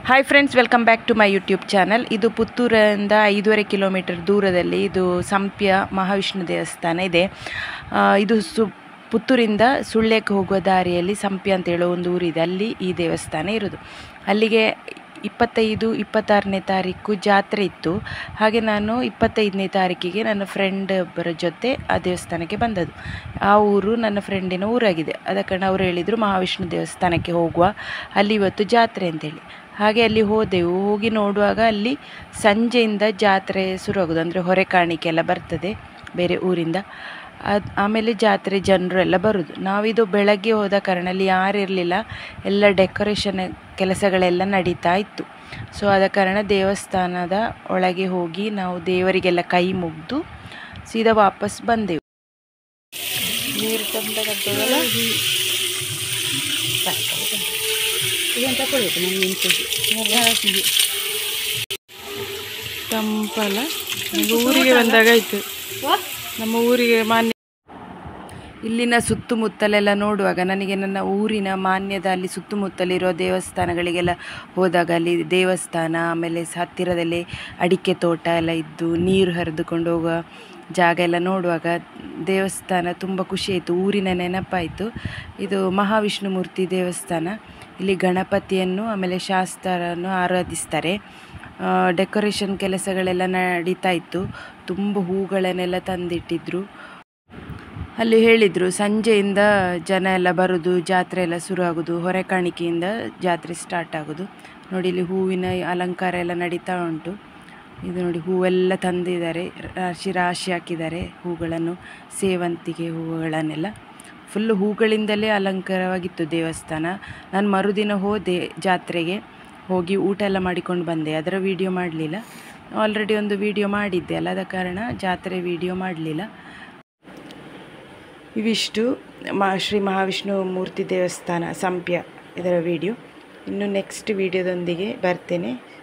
hi friends welcome back to my YouTube channel ಇದು ಪುತ್ತೂರಿಂದ ಐದೂವರೆ ಕಿಲೋಮೀಟರ್ ದೂರದಲ್ಲಿ ಇದು ಸಂಪ್ಯ ಮಹಾವಿಷ್ಣು ದೇವಸ್ಥಾನ ಇದೆ ಆ, ಇದು ಸು ಪುತ್ತೂರಿಂದ ಸುಳ್ಯಕ್ಕೆ ಹೋಗುವ ದಾರಿಯಲ್ಲಿ ಸಂಪ್ಯ ಅಂತ ಹೇಳೋ ಒಂದು ಊರಿದೆ ಅಲ್ಲಿ ಈ ದೇವಸ್ಥಾನ ಇರೋದು ಅಲ್ಲಿಗೆ ಇಪ್ಪತ್ತೈದು ಇಪ್ಪತ್ತಾರನೇ ತಾರೀಕು ಜಾತ್ರೆ ಇತ್ತು ಹಾಗೆ ನಾನು ಇಪ್ಪತ್ತೈದನೇ ತಾರೀಕಿಗೆ ನನ್ನ ಫ್ರೆಂಡ್ ಒಬ್ಬರ ಜೊತೆ ಆ ದೇವಸ್ಥಾನಕ್ಕೆ ಬಂದದ್ದು ಆ ಊರು ನನ್ನ ಫ್ರೆಂಡಿನ ಊರಾಗಿದೆ ಆದ ಕಾರಣ ಅವರು ಹೇಳಿದರು ಮಹಾವಿಷ್ಣು ದೇವಸ್ಥಾನಕ್ಕೆ ಹೋಗುವ ಅಲ್ಲಿ ಇವತ್ತು ಜಾತ್ರೆ ಅಂತೇಳಿ ಹಾಗೆ ಅಲ್ಲಿ ಹೋದೆವು ಹೋಗಿ ನೋಡುವಾಗ ಅಲ್ಲಿ ಸಂಜೆಯಿಂದ ಜಾತ್ರೆ ಶುರುವಾಗೋದು ಅಂದರೆ ಹೊರೆ ಕಾಣಿಕೆ ಎಲ್ಲ ಬರ್ತದೆ ಬೇರೆ ಊರಿಂದ ಅದು ಆಮೇಲೆ ಜಾತ್ರೆ ಜನರು ಎಲ್ಲ ಬರೋದು ನಾವಿದು ಬೆಳಗ್ಗೆ ಹೋದ ಕಾರಣ ಅಲ್ಲಿ ಯಾರು ಇರಲಿಲ್ಲ ಎಲ್ಲ ಡೆಕೋರೇಷನ್ ಕೆಲಸಗಳೆಲ್ಲ ನಡೀತಾ ಇತ್ತು ಸೊ ಆದ ಕಾರಣ ದೇವಸ್ಥಾನದ ಒಳಗೆ ಹೋಗಿ ನಾವು ದೇವರಿಗೆಲ್ಲ ಕೈ ಮುಗಿದು ಸೀದಾ ವಾಪಸ್ ಬಂದೆವು ನೀರು ತಂದಾಗಲ್ಲ ಇದನ್ನು ತಗೊಳ್ಬೇಕು ನಾನು ನೆನ್ಪಿಗೆ ತಂಪಲ್ಲ ಈಗ ಊರಿಗೆ ಬಂದಾಗಾಯ್ತು ನಮ್ಮ ಊರಿಗೆ ಮಾನ್ಯ ಇಲ್ಲಿನ ಸುತ್ತಮುತ್ತಲೆಲ್ಲ ನೋಡುವಾಗ ನನಗೆ ನನ್ನ ಊರಿನ ಮಾನ್ಯದ ಅಲ್ಲಿ ಸುತ್ತಮುತ್ತಲಿರೋ ದೇವಸ್ಥಾನಗಳಿಗೆಲ್ಲ ಹೋದಾಗ ಅಲ್ಲಿ ದೇವಸ್ಥಾನ ಆಮೇಲೆ ಸ- ಹತ್ತಿರದಲ್ಲಿ ಅಡಿಕೆ ತೋಟ ಎಲ್ಲ ಇದ್ದು ನೀರು ಹರಿದುಕೊಂಡು ಹೋಗುವ ಜಾಗ ಎಲ್ಲ ನೋಡುವಾಗ ದೇವಸ್ಥಾನ ತುಂಬ ಖುಷಿ ಆಯಿತು ಊರಿನ ನೆನಪಾಯಿತು ಇದು ಮಹಾವಿಷ್ಣು ಮೂರ್ತಿ ದೇವಸ್ಥಾನ ಇಲ್ಲಿ ಗಣಪತಿಯನ್ನು ಆಮೇಲೆ ಶಾಸ್ತ್ರವನ್ನು ಆರಾಧಿಸ್ತಾರೆ ಡೆಕೋರೇಷನ್ ಕೆಲಸಗಳೆಲ್ಲ ನಡೀತಾ ಇತ್ತು ತುಂಬ ಹೂಗಳನ್ನೆಲ್ಲ ತಂದಿಟ್ಟಿದ್ರು ಅಲ್ಲಿ ಹೇಳಿದರು ಸಂಜೆಯಿಂದ ಜನ ಎಲ್ಲ ಬರೋದು ಜಾತ್ರೆ ಎಲ್ಲ ಶುರು ಆಗೋದು ಹೊರೆ ಕಾಣಿಕೆಯಿಂದ ಜಾತ್ರೆ ಸ್ಟಾರ್ಟ್ ಆಗೋದು ನೋಡಿ ಇಲ್ಲಿ ಹೂವಿನ ಅಲಂಕಾರ ಎಲ್ಲ ನಡೀತಾ ಉಂಟು ಇದು ನೋಡಿ ಹೂವೆಲ್ಲ ತಂದಿದ್ದಾರೆ ರಾಶಿ ರಾಶಿ ಹಾಕಿದ್ದಾರೆ ಹೂಗಳನ್ನು ಸೇವಂತಿಗೆ ಹೂವುಗಳನ್ನೆಲ್ಲ ಫುಲ್ಲು ಹೂಗಳಿಂದಲೇ ಅಲಂಕಾರವಾಗಿತ್ತು ದೇವಸ್ಥಾನ ನಾನು ಮರುದಿನ ಹೋದೆ ಜಾತ್ರೆಗೆ ಹೋಗಿ ಊಟ ಎಲ್ಲ ಮಾಡಿಕೊಂಡು ಬಂದೆ ಅದರ ವಿಡಿಯೋ ಮಾಡಲಿಲ್ಲ ಆಲ್ರೆಡಿ ಒಂದು ವಿಡಿಯೋ ಮಾಡಿದ್ದೆ ಅಲ್ಲ ಆದ ಕಾರಣ ಜಾತ್ರೆ ವಿಡಿಯೋ ಮಾಡಲಿಲ್ಲ ಇವಿಷ್ಟು ಮಾ ಶ್ರೀ ಮಹಾವಿಷ್ಣು ಮೂರ್ತಿ ದೇವಸ್ಥಾನ ಸಂಪ್ಯ ಇದರ ವಿಡಿಯೋ ಇನ್ನು ನೆಕ್ಸ್ಟ್ ವಿಡಿಯೋದೊಂದಿಗೆ ಬರ್ತೇನೆ